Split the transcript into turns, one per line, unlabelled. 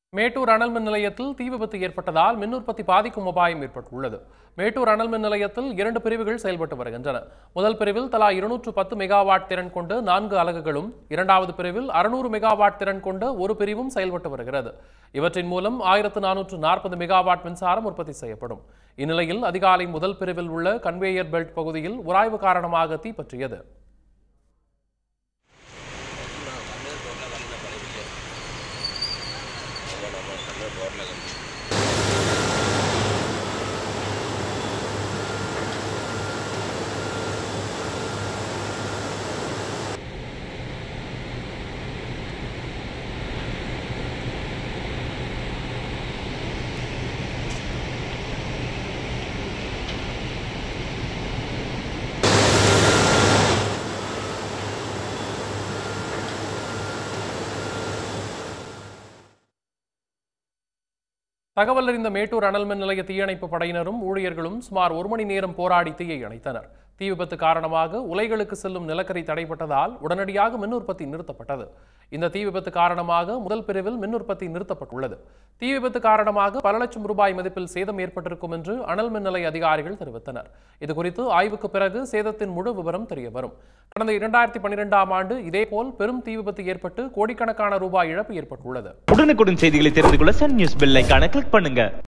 மேட்டூர் அனல் மின் நிலையத்தில் தீ விபத்து ஏற்பட்டதால் மின் உற்பத்தி பாதிக்கும் அபாயம் ஏற்பட்டுள்ளது மேட்டூர் அனல் மின் நிலையத்தில் இரண்டு பிரிவுகள் செயல்பட்டு வருகின்றன முதல் பிரிவில் தலா இருநூற்று பத்து மெகாவாட் திறன் கொண்டு நான்கு அலகுகளும் இரண்டாவது பிரிவில் அறுநூறு மெகாவாட் திறன் கொண்ட ஒரு பிரிவும் செயல்பட்டு வருகிறது இவற்றின் மூலம் ஆயிரத்து நானூற்று நாற்பது மெகாவாட் மின்சாரம் உற்பத்தி செய்யப்படும் இந்நிலையில் அதிகாலை முதல் பிரிவில் உள்ள கன்வேயர் பெல்ட் பகுதியில் உராய்வு காரணமாக தீ பற்றியது தகவல் அறிந்த மேட்டூர் அனல் மின் நிலைய தீயணைப்பு படையினரும் ஊழியர்களும் சுமார் ஒரு மணி நேரம் போராடி தீயை அணைத்தனர் தீ விபத்து காரணமாக உலைகளுக்கு செல்லும் நிலக்கரி தடைப்பட்டதால் உடனடியாக மின் உற்பத்தி நிறுத்தப்பட்டது இந்த தீ விபத்து காரணமாக முதல் பிரிவில் மின் உற்பத்தி நிறுத்தப்பட்டுள்ளது தீ விபத்து காரணமாக பல லட்சம் ரூபாய் மதிப்பில் சேதம் ஏற்பட்டிருக்கும் என்று அனல் மின் நிலைய அதிகாரிகள் தெரிவித்தனர் இதுகுறித்து ஆய்வுக்கு பிறகு சேதத்தின் முழு விவரம் தெரிய வரும் கடந்த இரண்டாயிரத்தி பன்னிரெண்டாம் ஆண்டு இதேபோல் பெரும் தீ விபத்து ஏற்பட்டு கோடிக்கணக்கான ரூபாய் இழப்பு ஏற்பட்டுள்ளது
உடனுக்குடன் செய்திகளை தெரிந்து கொள்ள சன் நியூஸ் பெல் ஐகானை கிளிக் பண்ணுங்க